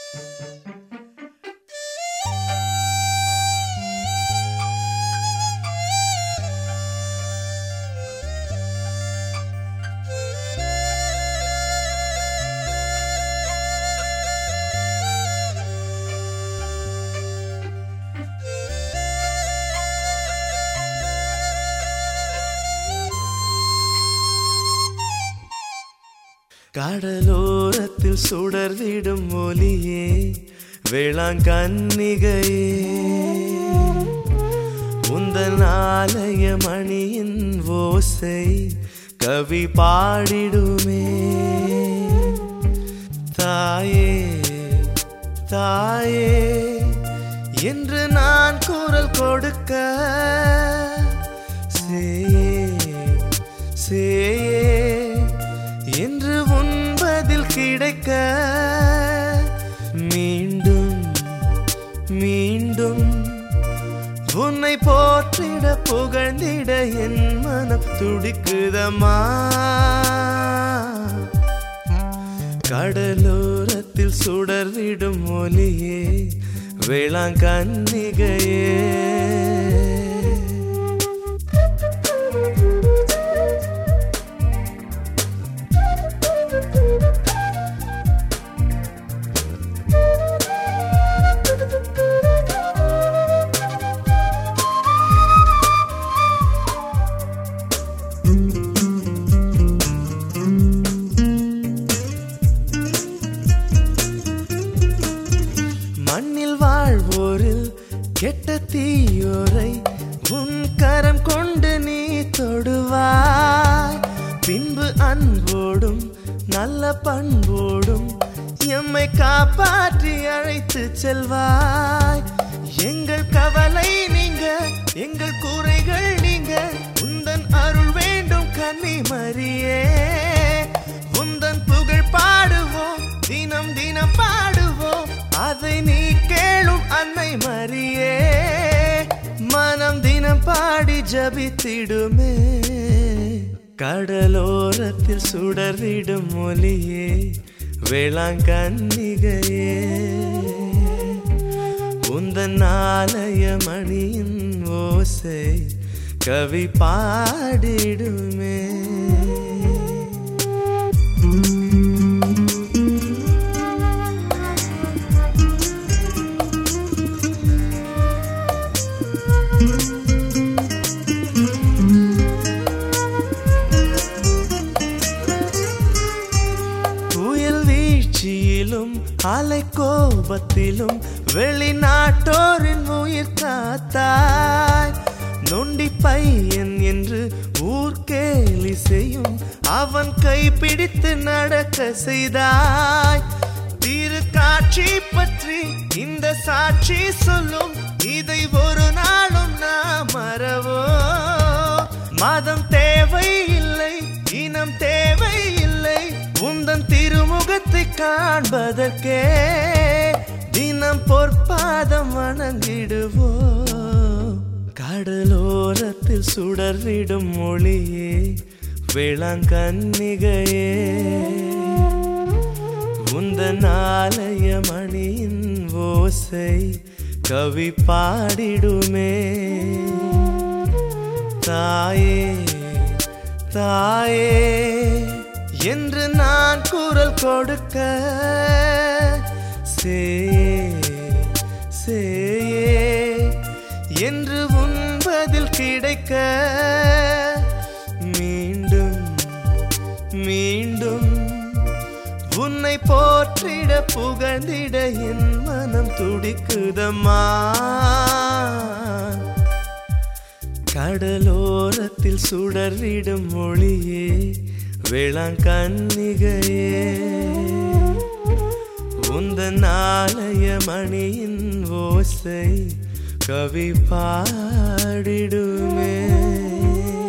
கடலோரத்தில் சுடர்விடும் ஒலியே வேளாங்கன்னிகையே உந்தன் ஆலய மணியின் ஓசை கவி பாடிடுமே தாயே தாயே என்று நான் குரல் கொடுக்க சேயே சேயே என்று உண்பதில் கிடைக்க மீண்டும் மீண்டும் உன்னை போற்றிட புகழ்ந்திட என் மனம் துடிக்குதம்மா கடலோரத்தில் சுடர்விடும் ஒலியே வேளாங்கன்னிகையே மண்ணில் வாழ்வோரில் கெட்ட தீயோரை உன் கரம் கொண்டு நீ தொடுவாய் பின்பு அன்போடும் நல்ல பண்போடும் எம்மை காப்பாற்றி அழைத்து செல்வாய் எங்கள் கவலை நீங்க எங்கள் குறைகள் நீங்க உந்தன் அருள் வேண்டும் கன்னி மரியே உந்தன் புகழ் பாடுவோம் தினம் தினம் பாடுவோம் அதை நீ கேளும் அன்னை மரியே மனம் தினம் பாடி ஜபித்திடுமே கடலோரத்தில் சுடர்விடும் ஒலியே வேளாங்கன்னிகையே உந்தன் ஆலய மணியின் ஓசை கவி பாடிடுமே புயல் வீழ்ச்சியிலும் அலை கோபத்திலும் வெளிநாட்டோரின் உயிர் காத்தாய் நொண்டி பையன் என்று ஊர் கேலி செய்யும் அவன் கை பிடித்து நடக்க செய்தாய் திரு காட்சி பற்றி இந்த சாட்சி சொல்லும் இதை ஒரு நாளும் நாம் மறவோ மதம் தேவையில்லை இனம் தேவையில்லை உந்தன் திருமுகத்தை காண்பதற்கே தினம் பொற்பாதம் வணங்கிடுவோ கடலோரத்தில் சுடர்விடும் மொழியே வேளாங்கன்னிகையே உந்தன் ஆலய மணியின் ஓசை கவி பாடிடுமே தாயே தாயே என்று நான் குரல் கொடுக்க சேயே சேயே என்று உண்பதில் கிடைக்க மீண்டும் மீண்டும் உன்னை போற்றிட புகழ்ந்திட என் மனம் துடிக்குதம்மா கடலோரத்தில் சுடர்விடும் மொழியே வேளாங்கன்னிகையே உந்தன் ஆலய மணியின் ஓசை கவி பாடிடுமே